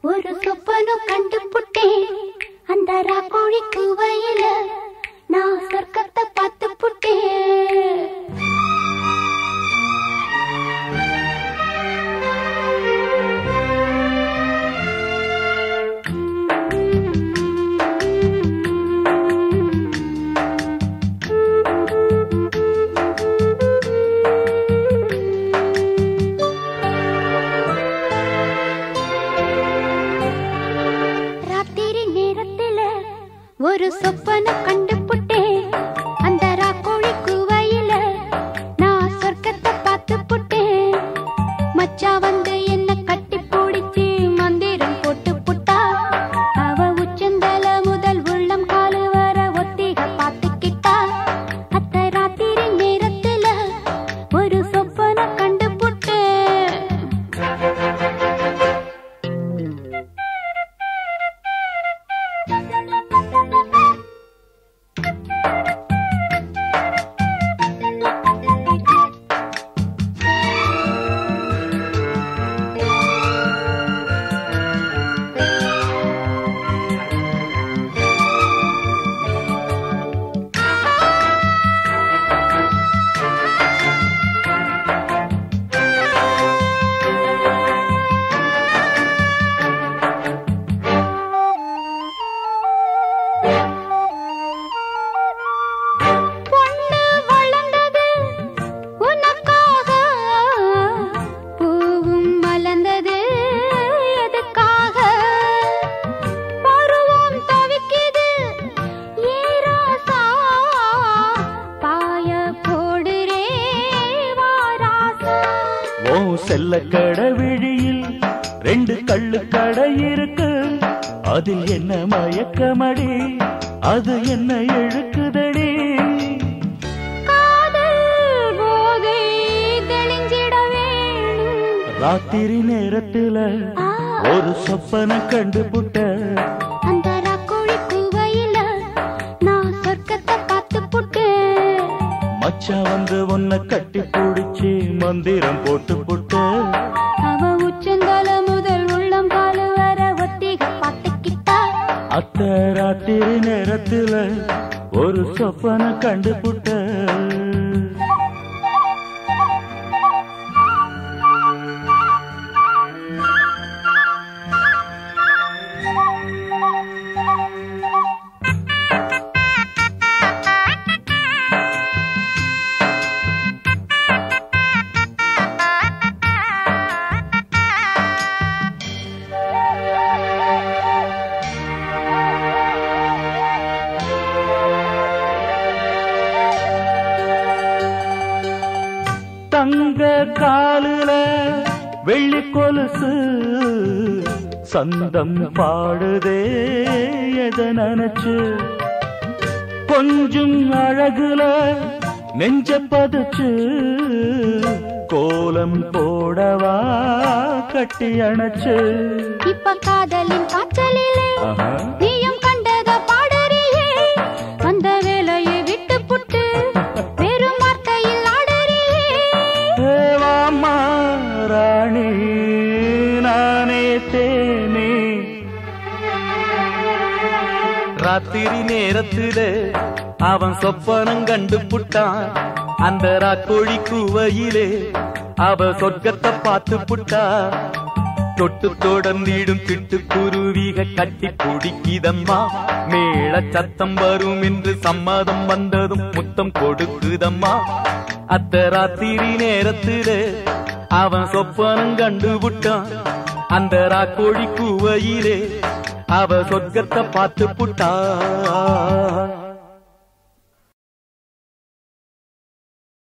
ஒரு சொப்பனம் கண்டு புட்டேன் அந்த ராக்கோழி குவையில நான் சொர்க்கத்தை பார்த்து புட்டேன் ராத்திரி நேரத்துல ஒரு சொப்பனம் கண்டு புட்டேன் அந்த ராக்கோழி குவையில நான் சொர்க்கத்தை பார்த்து புட்டேன் மச்சா வந்து என்ன கட்டி பிடிச்சி மந்திரம் போட்டு புட்டா அவ உச்சந்தல முதல் உள்ளம் காலு வர ஒத்திக பார்த்துக்கிட்டா அத்த ராத்திரி நேரத்துல ஒரு சொப்பனம் கண்டு புட்டேன் பொண்ணு வளர்ந்தது உனக்காக பூவும் மலர்ந்தது எதுக்காக பருவம் தவிக்குது ஏராசா பாய போடுறே வாராசா ஓ செல்ல கடவிழியில் ரெண்டு கள்ளு கடை இருக்கு அதில் என்ன மயக்கமடி அது என்ன இழுக்குதடி காதல் போதை தெளிஞ்சிட வேணும் ராத்திரி நேரத்துல ஆ, ஒரு சொப்பன கண்டு புட்ட அந்த ராக்கோழி குவையில நான் சொர்க்கத்தை பார்த்து புட்டேன் மச்சான் வந்து உன்னை கட்டி பிடிச்சி மந்திரம் போட்டு புட்ட அவ உச்சந்தால முதல் உள்ளம் காலு வர ஒத்திக பார்த்துக்கிட்டா அத்த ராத்திரி நேரத்துல ஒரு சொப்பன கண்டு புட்ட தங்க காலுல வெள்ளி கொலுசு சந்தம் பாடுதே எத நினைச்சு கொஞ்சம் அழகுல நெஞ்ச பதுச்சு கோலம் போடவா கட்டி அணைச்சு இப்ப காதலின் காய்ச்சலிலே ஆஹா. நீயும் கண்டத பாடறியே அந்த வேலையை விட்டு புட்டு வெறும் வார்த்தையில் ஆடறியே தேவாமா ராணி நானே தேனே ராத்திரி நேரத்துல அவன் சொப்பனம் கண்டு புட்டான் அந்த ராக்கோழி கூவையிலே அவ சொர்க்கத்தை பார்த்து புட்டா தொட்டு தொடர்ந்திடும் சிட்டுக்குருவிக கட்டி பிடிக்கிதம்மா மேள சத்தம் வரும் என்று சம்மதம் வந்ததும் முத்தம் கொடுக்குதம்மா அத்த ராத்திரி நேரத்திலே அவன் சொப்பனம் கண்டு விட்டான் அந்த ராக்கோழி கூவையிலே அவ சொர்க்கத்தை பார்த்து புட்டா